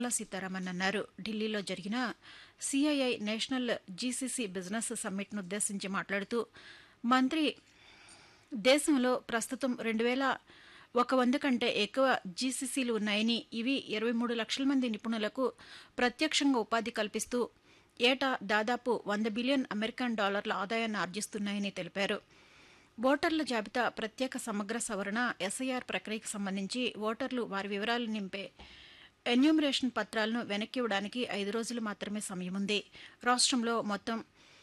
నిర్మలా సీతారామన్ అన్నారు ఢిల్లీలో జరిగిన సిఐఐ నేషనల్ జీసీసీ బిజినెస్ సమ్మిట్ను ఉద్దేశించి మాట్లాడుతూ మంత్రి దేశంలో ప్రస్తుతం రెండు వేల ఒక వంద కంటే ఎక్కువ జీసీసీలు ఉన్నాయని ఇవి ఇరవై మూడు లక్షల మంది నిపుణులకు ప్రత్యక్షంగా ఉపాధి కల్పిస్తూ ఏటా దాదాపు వంద బిలియన్ అమెరికన్ డాలర్ల ఆదాయాన్ని ఆర్జిస్తున్నాయని తెలిపారు ఓటర్ల జాబితా ప్రత్యేక సమగ్ర సవరణ ఎస్ఐఆర్ ప్రక్రియకు సంబంధించి ఓటర్లు వారి వివరాలు నింపే ఎన్యూమరేషన్ పత్రాలను వెనక్కి ఇవ్వడానికి ఐదు రోజులు మాత్రమే సమయం ఉంది రాష్ట్రంలో మొత్తం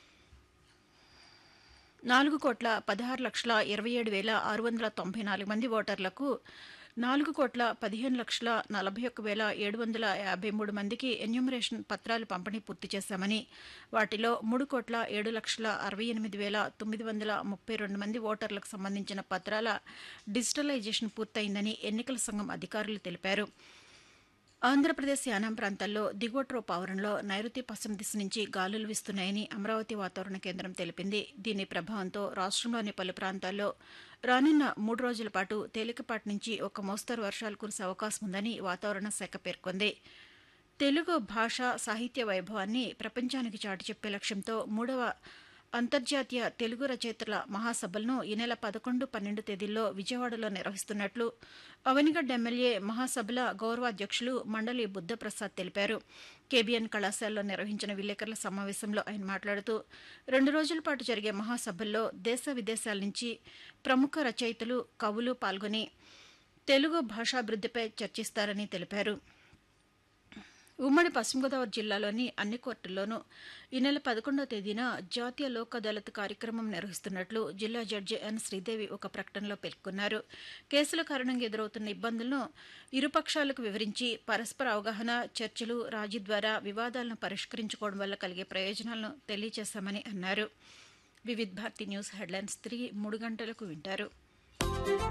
నాలుగు కోట్ల పదహారు లక్షల ఇరవై ఏడు వేల ఆరు వందల తొంభై నాలుగు మంది ఓటర్లకు నాలుగు కోట్ల పదిహేను లక్షల నలభై ఒక్క వేల ఏడు వందల యాభై మూడు మందికి ఎన్యూమరేషన్ పత్రాలు పంపిణీ పూర్తి చేశామని వాటిలో మూడు కోట్ల ఏడు లక్షల అరవై ఎనిమిది వేల తొమ్మిది వందల ముప్పై రెండు మంది ఓటర్లకు సంబంధించిన పత్రాల డిజిటలైజేషన్ పూర్తయిందని ఎన్నికల సంఘం అధికారులు తెలిపారు ఆంధ్రప్రదేశ్ యానాం ప్రాంతాల్లో దిగువ ట్రోపావరంలో నైరుతి పశ్చిమ దిశ నుంచి గాలులు వీస్తున్నాయని అమరావతి వాతావరణ కేంద్రం తెలిపింది దీని ప్రభావంతో రాష్ట్రంలోని పలు ప్రాంతాల్లో రానున్న మూడు రోజుల పాటు తేలికపాటి నుంచి ఒక మోస్తరు వర్షాలు కురిసే అవకాశం ఉందని వాతావరణ శాఖ పేర్కొంది తెలుగు భాష సాహిత్య వైభవాన్ని ప్రపంచానికి చాటి చెప్పే లక్ష్యంతో మూడవ అంతర్జాతీయ తెలుగు రచయితల మహాసభలను ఈ నెల పదకొండు పన్నెండు తేదీల్లో విజయవాడలో నిర్వహిస్తున్నట్లు అవనిగడ్డ ఎమ్మెల్యే మహాసభల గౌరవాధ్యక్షులు మండలి బుద్ధప్రసాద్ తెలిపారు కేబీఎన్ కళాశాలలో నిర్వహించిన విలేకరుల సమావేశంలో ఆయన మాట్లాడుతూ రెండు రోజుల పాటు జరిగే మహాసభల్లో దేశ విదేశాల నుంచి ప్రముఖ రచయితలు కవులు పాల్గొని తెలుగు భాషాభివృద్దిపై చర్చిస్తారని తెలిపారు ఉమ్మడి పశ్చిమ గోదావరి జిల్లాలోని అన్ని కోర్టుల్లోనూ ఈ నెల పదకొండవ తేదీన జాతీయ లోక్ అదాలత్ కార్యక్రమం నిర్వహిస్తున్నట్లు జిల్లా జడ్జి ఎన్ శ్రీదేవి ఒక ప్రకటనలో పేర్కొన్నారు కేసుల కారణంగా ఎదురవుతున్న ఇబ్బందులను ఇరుపక్షాలకు వివరించి పరస్పర అవగాహన చర్చలు రాజీ ద్వారా వివాదాలను పరిష్కరించుకోవడం వల్ల కలిగే ప్రయోజనాలను తెలియజేశామని అన్నారు వివిధ్ భారతి న్యూస్ హెడ్లైన్స్ తిరిగి మూడు గంటలకు వింటారు